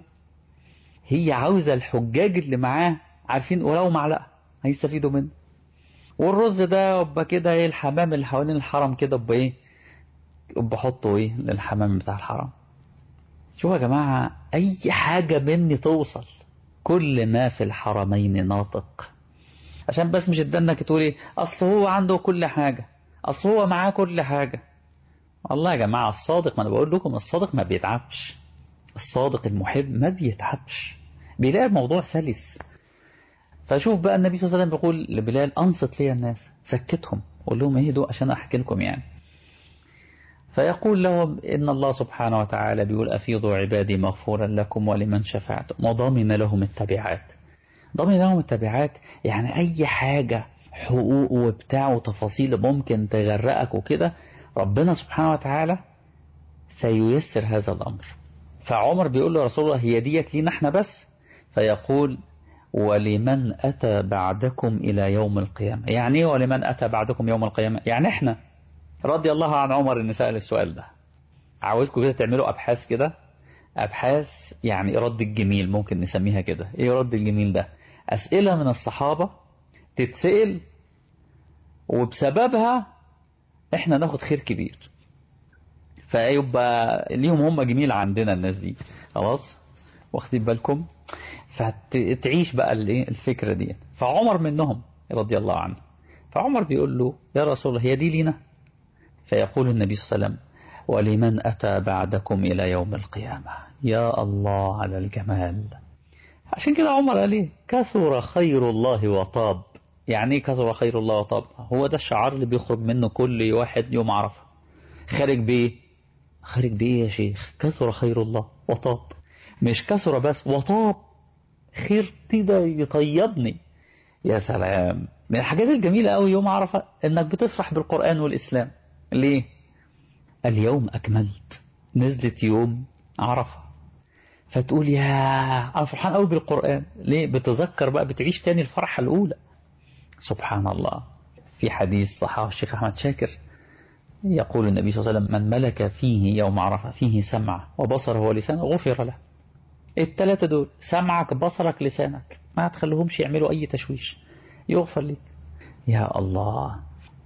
هي عاوزة الحجاج اللي معاه عارفين ولو معلقة هيستفيدوا منه والرز ده يبقى كده ايه الحمام اللي حوالين الحرم كده يبقى ايه يبقى حطه ايه للحمام بتاع الحرم شوفوا يا جماعة اي حاجة مني توصل كل ما في الحرمين ناطق عشان بس مش ادانك تقولي اصل هو عنده كل حاجة اصل هو معاه كل حاجة والله يا جماعة الصادق ما انا بقول لكم الصادق ما بيتعبش الصادق المحب ما بيتعبش بيلاقي الموضوع سلس فشوف بقى النبي صلى الله عليه وسلم بيقول لبلال انصت لي الناس سكتهم قول لهم ايه دول عشان احكي لكم يعني فيقول لهم إن الله سبحانه وتعالى بيقول أفيضوا عبادي مغفورا لكم ولمن شفعتم وضمن لهم التبعات ضمن لهم التبعات يعني أي حاجة حقوق وبتاع وتفاصيل ممكن تغرقك وكده ربنا سبحانه وتعالى سييسر هذا الأمر فعمر بيقول له رسول الله هي ديت لينا احنا بس فيقول ولمن أتى بعدكم إلى يوم القيامة يعني إيه ولمن أتى بعدكم يوم القيامة يعني إحنا رضي الله عن عمر إن سأل السؤال ده عاوزكم كده تعملوا أبحاث كده أبحاث يعني رد الجميل ممكن نسميها كده إيه رد الجميل ده أسئلة من الصحابة تتسأل وبسببها إحنا ناخد خير كبير فيبقى ليهم هم جميل عندنا الناس دي خلاص واخدين بالكم فتعيش بقى الايه الفكرة دي فعمر منهم رضي الله عنه فعمر بيقول له يا رسول الله هي دي لينا فيقول النبي صلى الله عليه وسلم ولمن أتى بعدكم إلى يوم القيامة يا الله على الجمال عشان كده عمر قال ايه كثر خير الله وطاب يعني ايه كثر خير الله وطاب هو ده الشعار اللي بيخرج منه كل واحد يوم عرفه خارج بيه خارج بيه يا شيخ كثر خير الله وطاب مش كثر بس وطاب خير كده يطيبني يا سلام من الحاجات الجميلة قوي يوم عرفة انك بتفرح بالقرآن والإسلام ليه اليوم أكملت نزلت يوم عرفة فتقول يا أنا فرحان قوي بالقرآن ليه بتذكر بقى بتعيش تاني الفرحة الأولى سبحان الله في حديث صحاه الشيخ أحمد شاكر يقول النبي صلى الله عليه وسلم من ملك فيه يوم عرفة فيه سمعه وبصره ولسانه غفر له الثلاثة دول سمعك بصرك لسانك ما تخليهمش يعملوا أي تشويش يغفر لك يا الله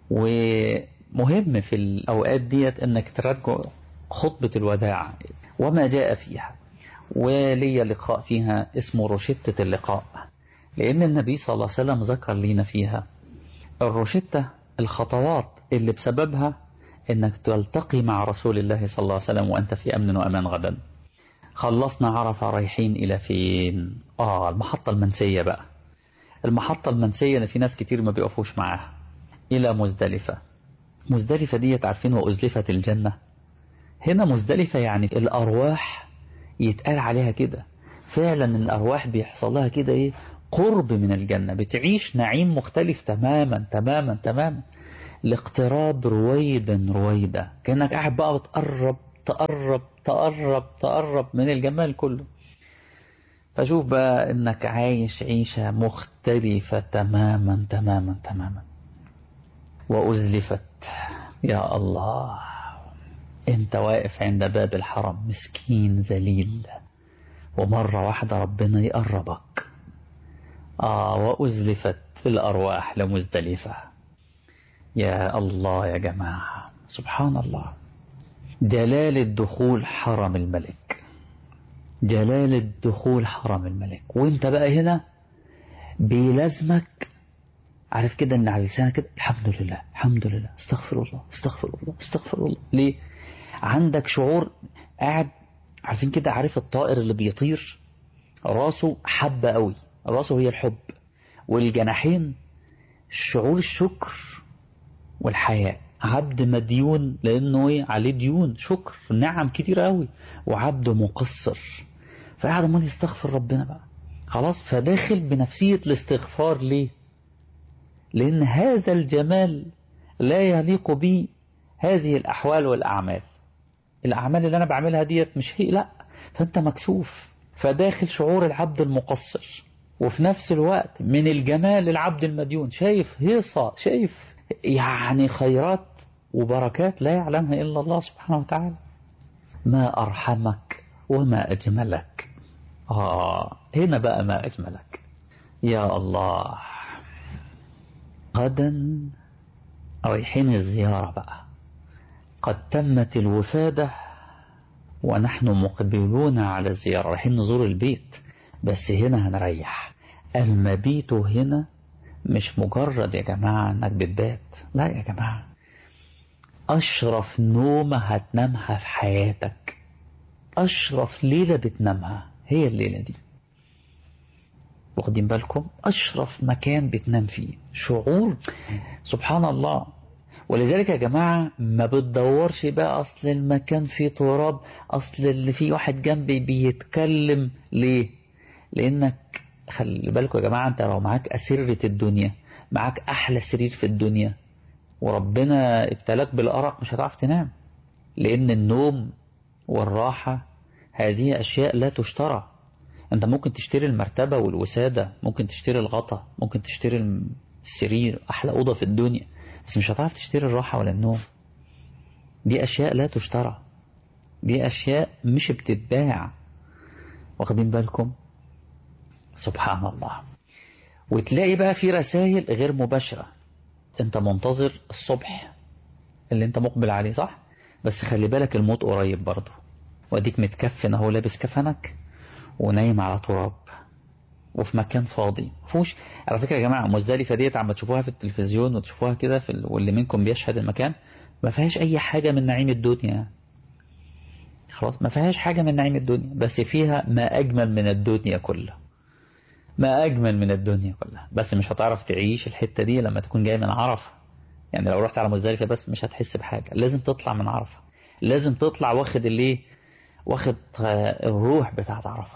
ومهم في الأوقات ديت أنك تراجع خطبة الوداع وما جاء فيها ولي لقاء فيها اسمه روشتة اللقاء لأن النبي صلى الله عليه وسلم ذكر لنا فيها الروشتة الخطوات اللي بسببها انك تلتقي مع رسول الله صلى الله عليه وسلم وانت في امن وامان غدا خلصنا عرفة رايحين الى فين اه المحطة المنسية بقى المحطة المنسية اللي في ناس كتير ما بيقفوش معاها الى مزدلفة مزدلفة ديت عارفين وازلفت الجنة هنا مزدلفة يعني الارواح يتقال عليها كده فعلا الارواح بيحصل لها كده ايه قرب من الجنة بتعيش نعيم مختلف تماما تماما تماما الاقتراب رويدا رويدا كأنك قاعد بقى بتقرب تقرب تقرب تقرب من الجمال كله فشوف بقى انك عايش عيشة مختلفة تماما تماما تماما وأزلفت يا الله انت واقف عند باب الحرم مسكين ذليل ومرة واحدة ربنا يقربك آه وأزلفت الأرواح لمزدلفة يا الله يا جماعة سبحان الله جلال الدخول حرم الملك جلال الدخول حرم الملك وانت بقى هنا بيلازمك عارف كده ان على لسانك كده الحمد لله الحمد لله استغفر الله استغفر الله استغفر الله ليه عندك شعور قاعد عارفين كده عارف الطائر اللي بيطير راسه حبة قوي راسه هي الحب والجناحين شعور الشكر والحياء عبد مديون لانه ايه عليه ديون شكر نعم كتير قوي وعبد مقصر فقاعد عمال يستغفر ربنا بقى خلاص فداخل بنفسية الاستغفار ليه لان هذا الجمال لا يليق بي هذه الاحوال والاعمال الاعمال اللي انا بعملها ديت مش هي لا فانت مكسوف فداخل شعور العبد المقصر وفي نفس الوقت من الجمال العبد المديون شايف هيصة شايف يعني خيرات وبركات لا يعلمها إلا الله سبحانه وتعالى ما أرحمك وما أجملك آه هنا بقى ما أجملك يا الله غدا رايحين الزيارة بقى قد تمت الوفادة ونحن مقبلون على الزيارة رايحين نزور البيت بس هنا هنريح المبيت هنا مش مجرد يا جماعة انك بتبات لا يا جماعة اشرف نومة هتنامها في حياتك اشرف ليلة بتنامها هي الليلة دي واخدين بالكم اشرف مكان بتنام فيه شعور سبحان الله ولذلك يا جماعة ما بتدورش بقى أصل المكان فيه تراب أصل اللي فيه واحد جنبي بيتكلم ليه لأنك خلي بالكم يا جماعة أنت لو معاك أسرة الدنيا معاك أحلى سرير في الدنيا وربنا ابتلاك بالأرق مش هتعرف تنام لأن النوم والراحة هذه أشياء لا تشترى انت ممكن تشتري المرتبة والوسادة ممكن تشتري الغطا ممكن تشتري السرير احلى اوضة في الدنيا بس مش هتعرف تشتري الراحة ولا النوم دي اشياء لا تشترى دي اشياء مش بتتباع واخدين بالكم سبحان الله وتلاقي بقى في رسائل غير مباشرة انت منتظر الصبح اللي انت مقبل عليه صح بس خلي بالك الموت قريب برضه واديك متكفن اهو لابس كفنك ونايم على تراب وفي مكان فاضي فوش على فكرة يا جماعة مزدلفة ديت عم تشوفوها في التلفزيون وتشوفوها كده في ال... واللي منكم بيشهد المكان ما فيهاش اي حاجة من نعيم الدنيا خلاص ما فيهاش حاجة من نعيم الدنيا بس فيها ما أجمل من الدنيا كلها ما أجمل من الدنيا كلها بس مش هتعرف تعيش الحتة دي لما تكون جاي من عرفة يعني لو رحت على مزدلفة بس مش هتحس بحاجة لازم تطلع من عرفة لازم تطلع واخد اللي واخد الروح بتاعت عرفة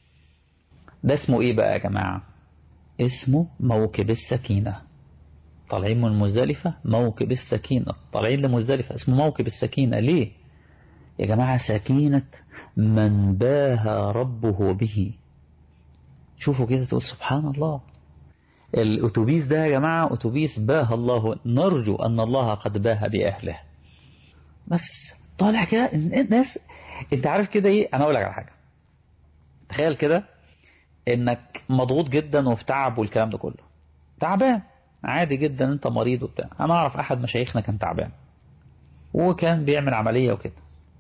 ده اسمه ايه بقى يا جماعة اسمه موكب السكينة طالعين من مزدلفة موكب السكينة طالعين لمزدلفة اسمه موكب السكينة ليه يا جماعة سكينة من باها ربه به شوفوا كده تقول سبحان الله الأتوبيس ده يا جماعة أتوبيس باها الله نرجو أن الله قد باها بأهله بس طالع كده الناس انت عارف كده ايه انا اقول لك على حاجة تخيل كده انك مضغوط جدا وفي تعب والكلام ده كله تعبان عادي جدا انت مريض وبتاع انا اعرف احد مشايخنا كان تعبان وكان بيعمل عملية وكده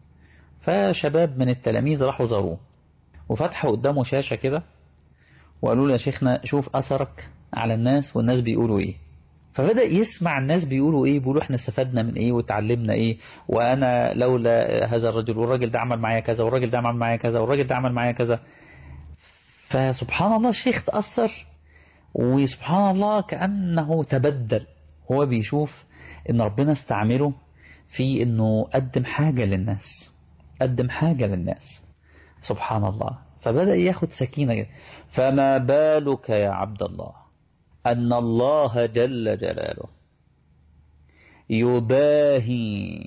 فشباب من التلاميذ راحوا زاروه وفتحوا قدامه شاشة كده وقالوا له يا شيخنا شوف أثرك على الناس والناس بيقولوا إيه فبدأ يسمع الناس بيقولوا إيه بيقولوا إحنا استفدنا من إيه وتعلمنا إيه وأنا لولا هذا الرجل والراجل ده عمل معايا كذا والراجل ده عمل معايا كذا والراجل ده عمل معايا كذا فسبحان الله الشيخ تأثر وسبحان الله كأنه تبدل هو بيشوف إن ربنا استعمله في إنه قدم حاجة للناس قدم حاجة للناس سبحان الله فبدأ ياخد سكينة جدا. فما بالك يا عبد الله أن الله جل جلاله يباهي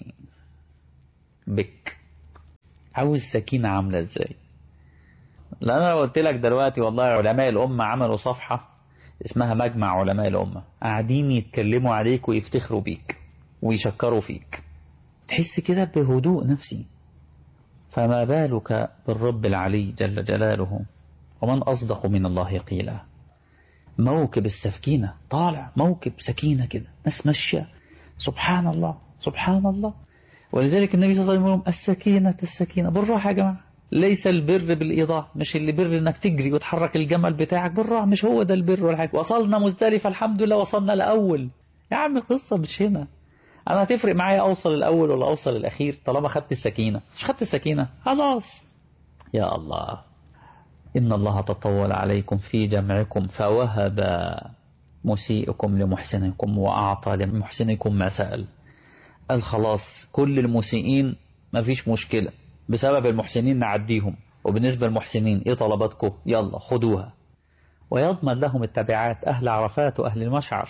بك عاوز سكينة عاملة ازاي لأن أنا قلت لك دلوقتي والله علماء الأمة عملوا صفحة اسمها مجمع علماء الأمة قاعدين يتكلموا عليك ويفتخروا بيك ويشكروا فيك تحس كده بهدوء نفسي فما بالك بالرب العلي جل جلاله ومن أصدق من الله قيلا موكب السكينة طالع موكب سكينة كده ناس ماشية سبحان الله سبحان الله ولذلك النبي صلى الله عليه وسلم يقول السكينة السكينة بالراحة يا جماعة ليس البر بالإيضاح مش اللي بر انك تجري وتحرك الجمل بتاعك بالراحة مش هو ده البر ولا حاجة وصلنا مزدلفة الحمد لله وصلنا الأول يا عم القصة مش هنا أنا هتفرق معايا أوصل الأول ولا أوصل الأخير طالما خدت السكينة مش خدت السكينة خلاص يا الله إن الله تطول عليكم في جمعكم فوهب مسيئكم لمحسنكم وأعطى لمحسنكم ما سأل قال خلاص كل المسيئين ما فيش مشكلة بسبب المحسنين نعديهم وبالنسبة للمحسنين إيه طلباتكم يلا خدوها ويضمن لهم التبعات أهل عرفات وأهل المشعر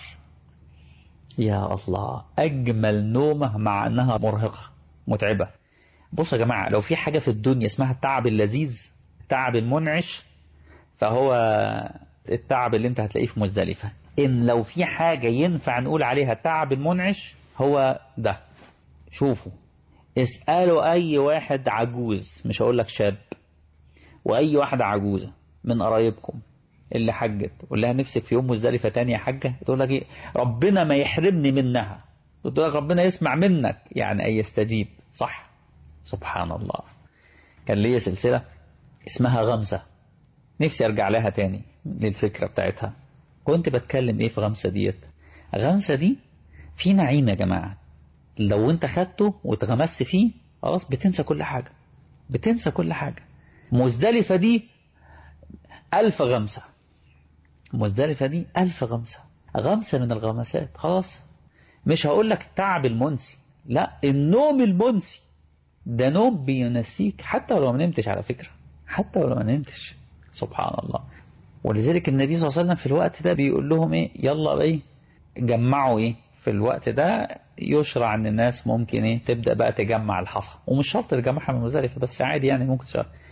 يا الله أجمل نومة مع أنها مرهقة متعبة بصوا يا جماعة لو في حاجة في الدنيا اسمها التعب اللذيذ التعب المنعش فهو التعب اللي انت هتلاقيه في مزدلفة ان لو في حاجة ينفع نقول عليها التعب المنعش هو ده شوفوا اسألوا اي واحد عجوز مش هقول لك شاب واي واحدة عجوزة من قرايبكم اللي حجت واللي نفسك في يوم مزدلفة تانية حجة تقول لك ايه ربنا ما يحرمني منها تقول لك ربنا يسمع منك يعني اي يستجيب صح سبحان الله كان ليا سلسلة اسمها غمسة نفسي ارجع لها تاني للفكرة بتاعتها كنت بتكلم ايه في غمسة ديت غمسة دي في نعيم يا جماعة لو انت خدته واتغمست فيه خلاص بتنسى كل حاجة بتنسى كل حاجة مزدلفة دي ألف غمسة مزدلفة دي ألف غمسة غمسة من الغمسات خلاص مش هقول لك التعب المنسي لا النوم المنسي ده نوم بينسيك حتى لو ما نمتش على فكرة حتى لو ما نمتش سبحان الله ولذلك النبي صلى الله عليه وسلم في الوقت ده بيقول لهم ايه يلا ايه جمعوا ايه في الوقت ده يشرع ان الناس ممكن ايه تبدأ بقى تجمع الحصى ومش شرط تجمعها من مزدلفة بس عادي يعني ممكن تشرع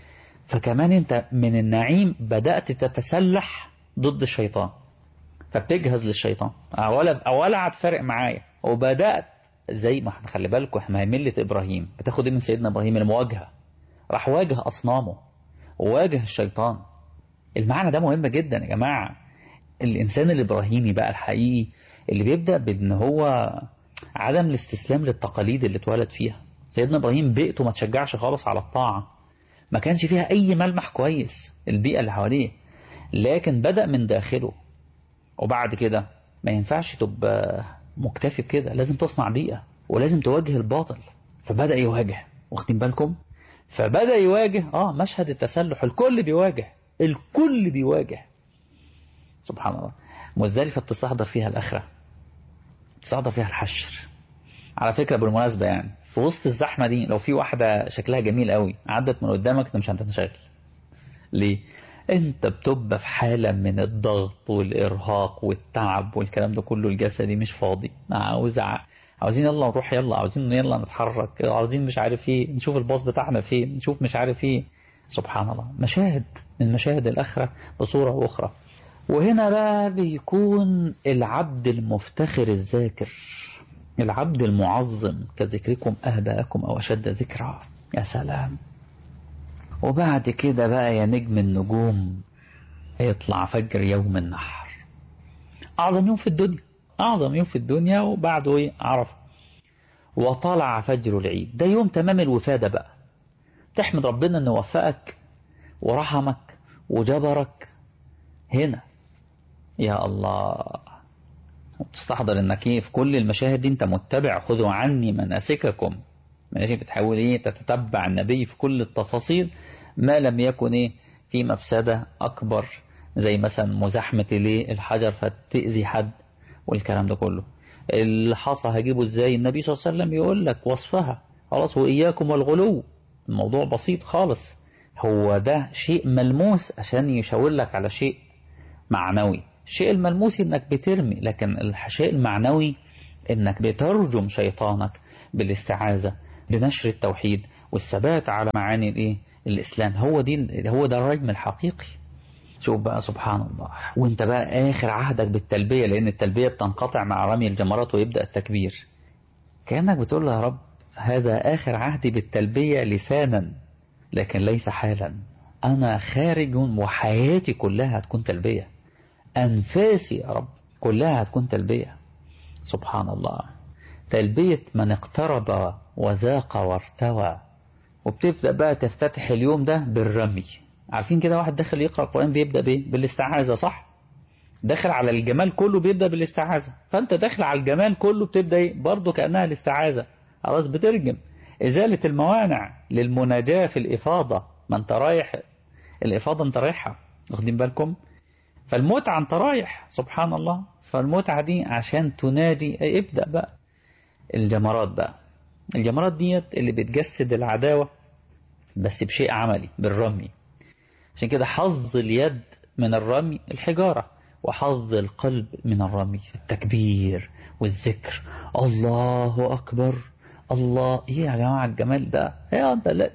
فكمان انت من النعيم بدأت تتسلح ضد الشيطان فبتجهز للشيطان ولا ولا هتفرق معايا وبدأت زي ما احنا خلي بالكم احنا ملة ابراهيم بتاخد ايه من سيدنا ابراهيم المواجهة راح واجه اصنامه وواجه الشيطان المعنى ده مهم جدا يا جماعة الانسان الابراهيمي بقى الحقيقي اللي بيبدأ بان هو عدم الاستسلام للتقاليد اللي اتولد فيها سيدنا ابراهيم بيئته ما تشجعش خالص على الطاعة ما كانش فيها اي ملمح كويس البيئة اللي حواليه لكن بدأ من داخله وبعد كده ما ينفعش تبقى مكتفي بكده لازم تصنع بيئة ولازم تواجه الباطل فبدأ يواجه واخدين بالكم فبدأ يواجه اه مشهد التسلح الكل بيواجه الكل بيواجه سبحان الله مزدلفة بتستحضر فيها الآخرة بتستحضر فيها الحشر على فكرة بالمناسبة يعني في وسط الزحمة دي لو في واحدة شكلها جميل قوي عدت من قدامك انت مش هتنشغل ليه انت بتبقى في حالة من الضغط والإرهاق والتعب والكلام ده كله الجسدي مش فاضي عاوز عاوزين يلا نروح يلا عاوزين يلا نتحرك عاوزين مش عارف ايه نشوف الباص بتاعنا فين نشوف مش عارف ايه سبحان الله مشاهد من مشاهد الآخرة بصورة أخرى وهنا بقى بيكون العبد المفتخر الذاكر العبد المعظم كذكركم أهباءكم أو أشد ذكرى يا سلام وبعد كده بقى يا نجم النجوم هيطلع فجر يوم النحر أعظم يوم في الدنيا أعظم يوم في الدنيا وبعده إيه عرفه وطلع فجر العيد ده يوم تمام الوفادة بقى تحمد ربنا أنه وفقك ورحمك وجبرك هنا يا الله وتستحضر انك ايه في كل المشاهد دي انت متبع خذوا عني مناسككم ماشي بتحاول ايه تتتبع النبي في كل التفاصيل ما لم يكن ايه في مفسدة اكبر زي مثلا مزاحمة ليه الحجر فتأذي حد والكلام ده كله الحصى هجيبه ازاي النبي صلى الله عليه وسلم يقول لك وصفها خلاص وإياكم والغلو الموضوع بسيط خالص هو ده شيء ملموس عشان يشاور لك على شيء معنوي الشيء الملموس انك بترمي لكن الشيء المعنوي انك بترجم شيطانك بالاستعاذة بنشر التوحيد والثبات على معاني الايه الاسلام هو دي هو ده الرجم الحقيقي شوف بقى سبحان الله وانت بقى اخر عهدك بالتلبية لان التلبية بتنقطع مع رمي الجمرات ويبدأ التكبير كأنك بتقول له يا رب هذا اخر عهدي بالتلبية لسانا لكن ليس حالا انا خارج وحياتي كلها هتكون تلبية أنفاسي يا رب كلها هتكون تلبية سبحان الله تلبية من اقترب وذاق وارتوى وبتبدأ بقى تفتتح اليوم ده بالرمي عارفين كده واحد داخل يقرأ القرآن بيبدأ بيه بالاستعاذة صح داخل على الجمال كله بيبدأ بالاستعاذة فأنت داخل على الجمال كله بتبدأ ايه برضه كأنها الاستعاذة خلاص بترجم إزالة الموانع للمناجاة في الإفاضة ما أنت رايح الإفاضة أنت رايحها واخدين بالكم فالمتعة أنت رايح سبحان الله فالمتعة دي عشان تنادي ابدأ بقى الجمرات بقى الجمرات ديت اللي بتجسد العداوة بس بشيء عملي بالرمي عشان كده حظ اليد من الرمي الحجارة وحظ القلب من الرمي التكبير والذكر الله أكبر الله ايه يا جماعة الجمال ده يا انت لا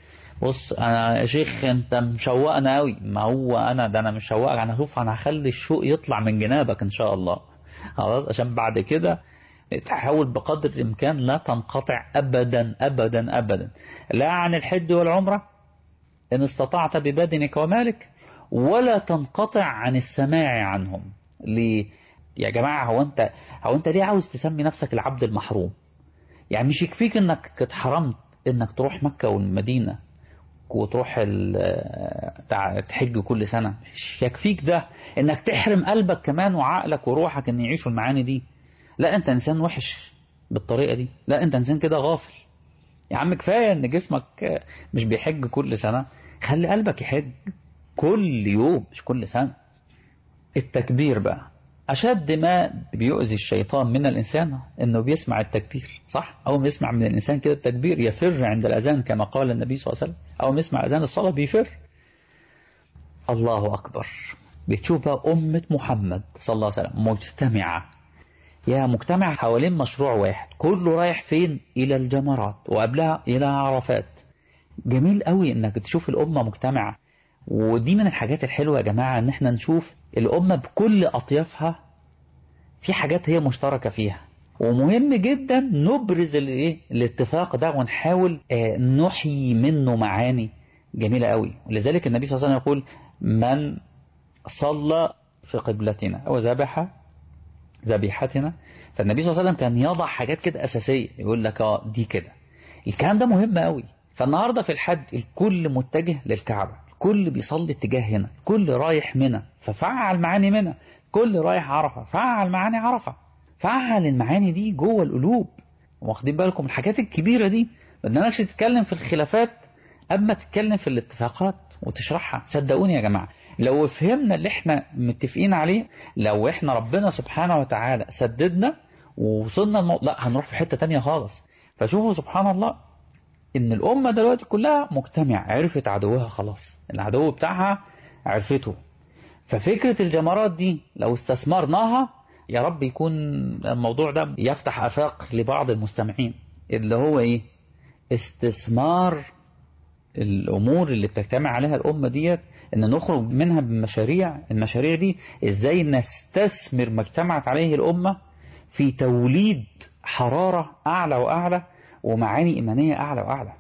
بص انا يا شيخ انت مشوقنا قوي ما هو انا ده انا مشوقك انا شوف انا هخلي الشوق يطلع من جنابك ان شاء الله خلاص عشان بعد كده تحاول بقدر الامكان لا تنقطع ابدا ابدا ابدا لا عن الحج والعمرة ان استطعت ببدنك ومالك ولا تنقطع عن السماع عنهم ليه يا جماعة هو انت هو انت ليه عاوز تسمي نفسك العبد المحروم يعني مش يكفيك انك اتحرمت انك تروح مكة والمدينة وتروح تحج كل سنة مش يكفيك ده انك تحرم قلبك كمان وعقلك وروحك ان يعيشوا المعاني دي لا انت انسان وحش بالطريقة دي لا انت انسان كده غافل يا عم كفاية ان جسمك مش بيحج كل سنة خلي قلبك يحج كل يوم مش كل سنة التكبير بقى أشد ما بيؤذي الشيطان من الإنسان أنه بيسمع التكبير صح؟ أو ما يسمع من الإنسان كده التكبير يفر عند الأذان كما قال النبي صلى الله عليه وسلم أو ما يسمع أذان الصلاة بيفر الله أكبر بتشوف أمة محمد صلى الله عليه وسلم مجتمعة يا مجتمع حوالين مشروع واحد كله رايح فين إلى الجمرات وقبلها إلى عرفات جميل قوي انك تشوف الأمة مجتمعة ودي من الحاجات الحلوة يا جماعة ان احنا نشوف الأمة بكل أطيافها في حاجات هي مشتركة فيها ومهم جدا نبرز الايه الاتفاق ده ونحاول آه، نحيي منه معاني جميلة قوي ولذلك النبي صلى الله عليه وسلم يقول من صلى في قبلتنا أو ذبح ذبيحتنا فالنبي صلى الله عليه وسلم كان يضع حاجات كده أساسية يقول لك اه دي كده الكلام ده مهم قوي فالنهاردة في الحج الكل متجه للكعبة الكل بيصلي اتجاه هنا الكل رايح منى ففعل معاني منى كل رايح عرفة فعل معاني عرفة فعل المعاني دي جوه القلوب واخدين بالكم الحاجات الكبيرة دي ما بدناش تتكلم في الخلافات أما تتكلم في الاتفاقات وتشرحها صدقوني يا جماعة لو فهمنا اللي احنا متفقين عليه لو احنا ربنا سبحانه وتعالى سددنا ووصلنا المو... لا هنروح في حتة تانية خالص فشوفوا سبحان الله ان الأمة دلوقتي كلها مجتمع عرفت عدوها خلاص العدو بتاعها عرفته ففكرة الجمرات دي لو استثمرناها يا رب يكون الموضوع ده يفتح أفاق لبعض المستمعين اللي هو ايه استثمار الأمور اللي بتجتمع عليها الأمة ديت إن نخرج منها بمشاريع المشاريع دي إزاي نستثمر ما اجتمعت عليه الأمة في توليد حرارة أعلى وأعلى ومعاني إيمانية أعلى وأعلى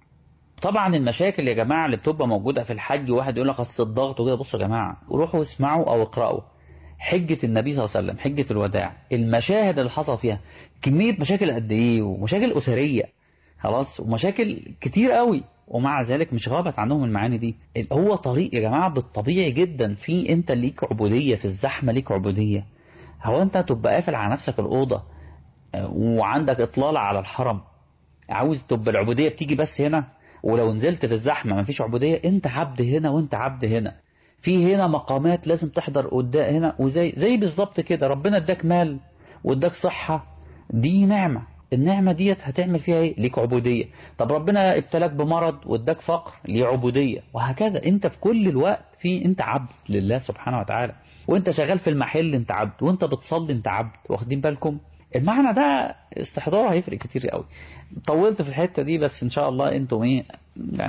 طبعا المشاكل يا جماعة اللي بتبقى موجودة في الحج واحد يقول لك أصل الضغط وكده بصوا يا جماعة روحوا اسمعوا أو اقرأوا حجة النبي صلى الله عليه وسلم حجة الوداع المشاهد اللي حصل فيها كمية مشاكل قد إيه ومشاكل أسرية خلاص ومشاكل كتير قوي ومع ذلك مش غابت عنهم المعاني دي هو طريق يا جماعة بالطبيعي جدا في انت ليك عبودية في الزحمة ليك عبودية هو انت تبقى قافل على نفسك الأوضة وعندك إطلالة على الحرم عاوز تبقى العبودية بتيجي بس هنا ولو نزلت في الزحمة مفيش عبودية انت عبد هنا وانت عبد هنا في هنا مقامات لازم تحضر قدام هنا وزي زي بالظبط كده ربنا اداك مال واداك صحة دي نعمة النعمة ديت هتعمل فيها ايه ليك عبودية طب ربنا ابتلاك بمرض واداك فقر ليه عبودية وهكذا انت في كل الوقت في انت عبد لله سبحانه وتعالى وانت شغال في المحل انت عبد وانت بتصلي انت عبد واخدين بالكم المعنى ده استحضاره هيفرق كتير قوي طولت في الحتة دي بس ان شاء الله انتم ايه يعني